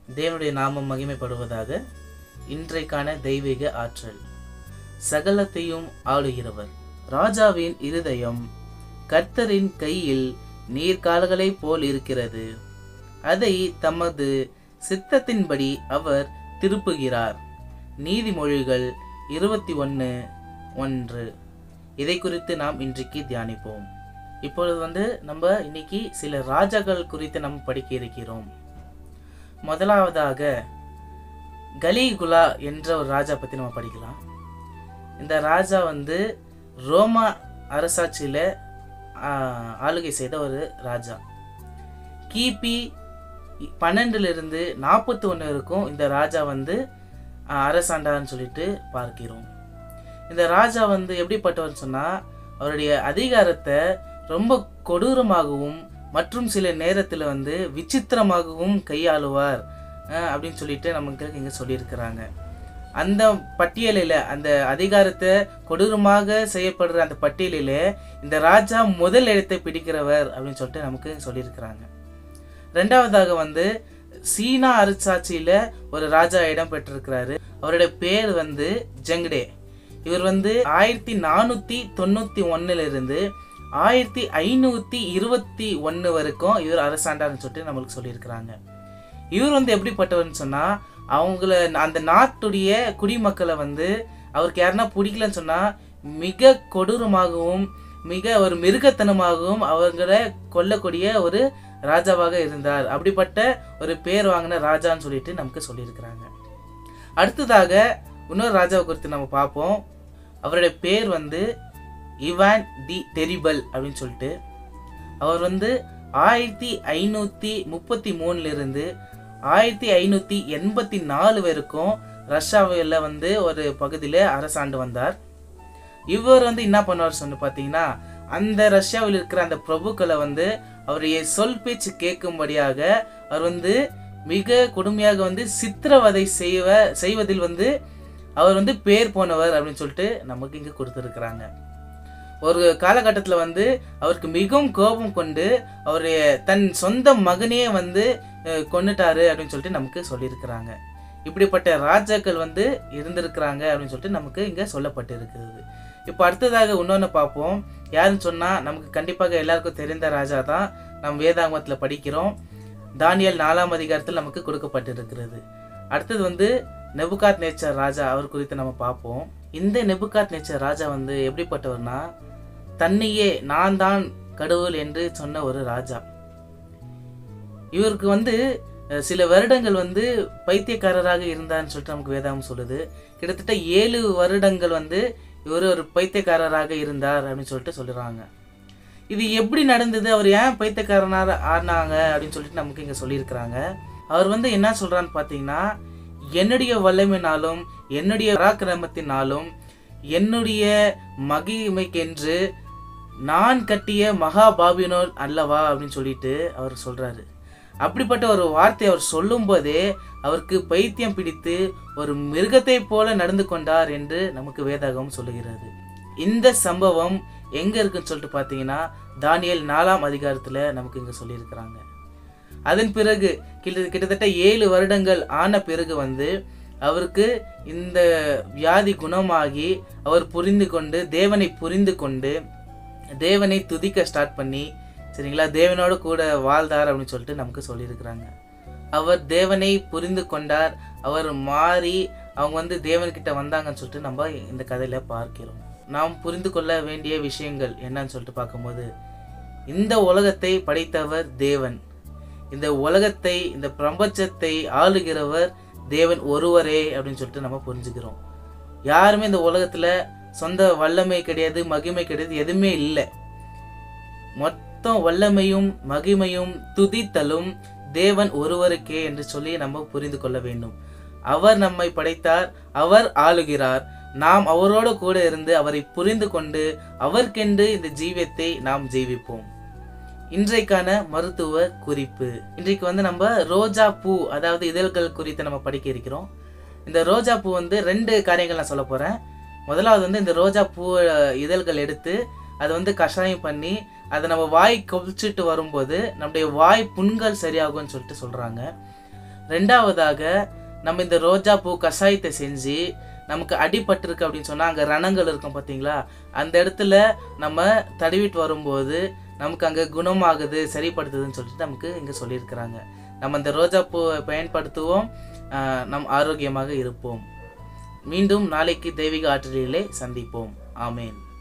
தேவனுடைய நாமம் மகிமைப்படுவதாக இன்றைக்கான தெய்வீக ஆற்றல் சகலத்தையும் ஆளுகிறவர் ராஜாவின் இருதயம் கர்த்தரின் கையில் நீர்க்கால்களைப் போல் இருக்கிறது அதை தமது சித்தத்தின்படி அவர் திருப்புகிறார் நீதிமொழிகள் இருபத்தி ஒன்று ஒன்று இதை குறித்து நாம் இன்றைக்கு தியானிப்போம் இப்பொழுது வந்து நம்ம இன்னைக்கு சில ராஜாக்கள் குறித்து நம்ம படிக்க இருக்கிறோம் முதலாவதாக கலிகுலா என்ற ஒரு ராஜா பற்றி நம்ம படிக்கலாம் இந்த ராஜா வந்து ரோமா அரசாட்சியில் ஆளுகை செய்த ஒரு ராஜா கிபி பன்னெண்டுலேருந்து நாற்பத்தி ஒன்று வரைக்கும் இந்த ராஜா வந்து ஆஹ், அரசாண்டார்னு சொல்லிட்டு பார்க்கிறோம் இந்த ராஜா வந்து எப்படிப்பட்டவர்னு சொன்னால் அவருடைய அதிகாரத்தை ரொம்ப கொடூரமாகவும் மற்றும் சில நேரத்தில் வந்து விசித்திரமாகவும் கையாளுவார் அஹ், அப்படின்னு சொல்லிட்டு நமக்கு இங்கே சொல்லியிருக்கிறாங்க அந்த பட்டியலில் அந்த அதிகாரத்தை கொடூரமாக செய்யப்படுற அந்த பட்டியலில் இந்த ராஜா முதல் இடத்தை பிடிக்கிறவர் அப்படின்னு சொல்லிட்டு நமக்கு சொல்லியிருக்கிறாங்க ரெண்டாவதாக வந்து சீனா அரசாட்சியில் ஒரு ராஜா இடம் பெற்றிருக்கிறாரு அவருடைய பேர் வந்து ஜெங்டே இவர் வந்து ஆயிரத்தி நானூற்றி தொண்ணூற்றி ஒன்னுலேருந்து ஆயிரத்தி ஐநூற்றி இருபத்தி ஒன்று வரைக்கும் இவர் அரசாண்டார்னு சொல்லிட்டு நம்மளுக்கு சொல்லியிருக்கிறாங்க இவர் வந்து எப்படிப்பட்டவர்னு சொன்னால் அவங்கள அந்த நாட்டுடைய குடிமக்களை வந்து அவருக்கு யாருன்னா பிடிக்கலன்னு சொன்னால் மிக கொடூரமாகவும் மிக ஒரு மிருகத்தனமாகவும் அவங்கள கொல்லக்கூடிய ஒரு ராஜாவாக இருந்தார் அப்படிப்பட்ட ஒரு பேர் வாங்கின ராஜான்னு சொல்லிட்டு நமக்கு சொல்லியிருக்கிறாங்க அடுத்ததாக இன்னொரு ராஜாவை குறித்து நம்ம பார்ப்போம் அவருடைய பேர் வந்து இவான் தி டெரிபல் அப்படின்னு சொல்லிட்டு அவர் வந்து ஆயிரத்தி ஐநூற்றி முப்பத்தி மூணுலேருந்து ஆயிரத்தி ஐநூற்றி எண்பத்தி நாலு வரைக்கும் ரஷ்யாவில் வந்து ஒரு பகுதியில் அரசாண்டு வந்தார் இவர் வந்து என்ன பண்ணுவார் சொன்னு பார்த்தீங்கன்னா அந்த ரஷ்யாவில் இருக்கிற அந்த பிரபுக்களை வந்து அவருடைய சொல் பேச்சு கேட்கும்படியாக அவர் வந்து மிக கொடுமையாக வந்து சித்திரவதை செய்வ செய்வதில் வந்து அவர் வந்து பேர் போனவர் அப்படின்னு சொல்லிட்டு நமக்கு இங்கே கொடுத்துருக்குறாங்க ஒரு காலகட்டத்தில் வந்து அவருக்கு மிகவும் கோபம் கொண்டு அவருடைய தன் சொந்த மகனையே வந்து அஹ், கொன்னுட்டாரு அப்படின்னு சொல்லிட்டு நமக்கு சொல்லியிருக்கிறாங்க இப்படிப்பட்ட ராஜாக்கள் வந்து இருந்திருக்கிறாங்க அப்படின்னு சொல்லிட்டு நமக்கு இங்கே சொல்லப்பட்டிருக்கிறது இப்போ அடுத்ததாக இன்னொன்று பார்ப்போம் யாருன்னு சொன்னால் நமக்கு கண்டிப்பாக எல்லாருக்கும் தெரிந்த ராஜா தான் நம் வேதாங்கமத்தில் படிக்கிறோம் தானியல் நாலாம் அதிகாரத்தில் நமக்கு கொடுக்கப்பட்டிருக்கிறது அடுத்தது வந்து நெபுகாத் நேச்சர் ராஜா அவர் குறித்து நம்ம பார்ப்போம் இந்த நெபுகாத் நேச்சர் ராஜா வந்து எப்படிப்பட்டவர்னா தன்னையே நான் தான் கடவுள் என்று சொன்ன ஒரு ராஜா இவருக்கு வந்து அஹ், சில வருடங்கள் வந்து பைத்தியக்காரராக இருந்தார்னு சொல்லிட்டு நமக்கு வேதாகம் சொல்லுது கிட்டத்தட்ட ஏழு வருடங்கள் வந்து இவர் ஒரு பைத்தியக்காரராக இருந்தார் அப்படின்னு சொல்லிட்டு சொல்லுறாங்க இது எப்படி நடந்தது அவர் ஏன் பைத்தியக்காரனாக ஆடினாங்க அப்படின்னு சொல்லிட்டு நமக்கு இங்கே சொல்லியிருக்கிறாங்க அவர் வந்து என்ன சொல்றான்னு பார்த்தீங்கன்னா என்னுடைய வல்லமையினாலும் என்னுடைய பராக்கிரமத்தினாலும் என்னுடைய மகிமைக்கென்று நான் கட்டிய மகா பாபினோர் அல்லவா அப்படின்னு சொல்லிட்டு அவர் சொல்றாரு அப்படிப்பட்ட ஒரு வார்த்தை அவர் சொல்லும்போதே அவருக்கு பைத்தியம் பிடித்து ஒரு மிருகத்தை போல நடந்து கொண்டார் என்று நமக்கு வேதாகம் சொல்லுகிறது இந்த சம்பவம் எங்க இருக்குன்னு சொல்லிட்டு பார்த்தீங்கன்னா தானியேல் நாலாம் அதிகாரத்துல நமக்கு இங்க சொல்லியிருக்கிறாங்க அதன் பிறகு கிட்ட கிட்டத்தட்ட ஏழு வருடங்கள் ஆன பிறகு வந்து அவருக்கு இந்த வியாதி குணமாகி அவர் புரிந்து கொண்டு தேவனை புரிந்து கொண்டு தேவனை துதிக்க ஸ்டார்ட் பண்ணி சரிங்களா தேவனோட கூட வாழ்ந்தார் அப்படின்னு சொல்லிட்டு நமக்கு சொல்லியிருக்கிறாங்க அவர் தேவனை புரிந்து கொண்டார் அவர் மாறி அவங்க வந்து தேவன்கிட்ட வந்தாங்கன்னு சொல்லிட்டு நம்ம இந்த கதையில பார்க்கிறோம் நாம் புரிந்து கொள்ள வேண்டிய விஷயங்கள் என்னன்னு சொல்லிட்டு பார்க்கும்போது இந்த உலகத்தை படைத்தவர் தேவன் இந்த உலகத்தை இந்த பிரபஞ்சத்தை ஆளுகிறவர் தேவன் ஒருவரே அப்படின்னு சொல்லிட்டு நம்ம புரிஞ்சுக்கிறோம் யாருமே இந்த உலகத்துல சொந்த வல்லமை கிடையாது மகிமை கிடையாது எதுவுமே இல்லை மொத்தம் வல்லமையும் மகிமையும் துதித்தலும் தேவன் ஒருவருக்கே என்று சொல்லி நம்ம புரிந்து கொள்ள வேண்டும் அவர் நம்மை படைத்தார் அவர் ஆளுகிறார் நாம் அவரோடு கூட இருந்து அவரை புரிந்து கொண்டு அவர்க்கென்று இந்த ஜீவியத்தை நாம் ஜீவிப்போம் இன்றைக்கான மருத்துவ குறிப்பு இன்றைக்கு வந்து நம்ம ரோஜா பூ அதாவது இதழ்கள் குறித்து நம்ம படிக்க இருக்கிறோம் இந்த ரோஜா பூ வந்து ரெண்டு காரியங்கள் நான் சொல்ல போறேன் முதலாவது வந்து இந்த ரோஜா பூ அஹ், இதழ்கள் எடுத்து அதை வந்து கஷாயம் பண்ணி அதை நம்ம வாய் கொதிச்சுட்டு வரும்போது நம்முடைய வாய் புண்கள் சரியாகும்னு சொல்லிட்டு சொல்றாங்க ரெண்டாவதாக நம்ம இந்த ரோஜா பூ கஷாயத்தை செஞ்சு நமக்கு அடிபட்டிருக்கு அப்படின்னு சொன்னால் அங்கே ரணங்கள் இருக்கும் பார்த்தீங்களா அந்த இடத்துல நம்ம தடவிட்டு வரும்போது நமக்கு அங்கே குணமாகுது சரிப்படுத்துதுன்னு சொல்லிட்டு நமக்கு இங்கே சொல்லியிருக்கிறாங்க நம்ம இந்த ரோஜா பூவை பயன்படுத்துவோம் ஆஹ் நம் ஆரோக்கியமாக இருப்போம் மீண்டும் நாளைக்கு தெய்வீக ஆற்றலிலே சந்திப்போம் ஆமேன்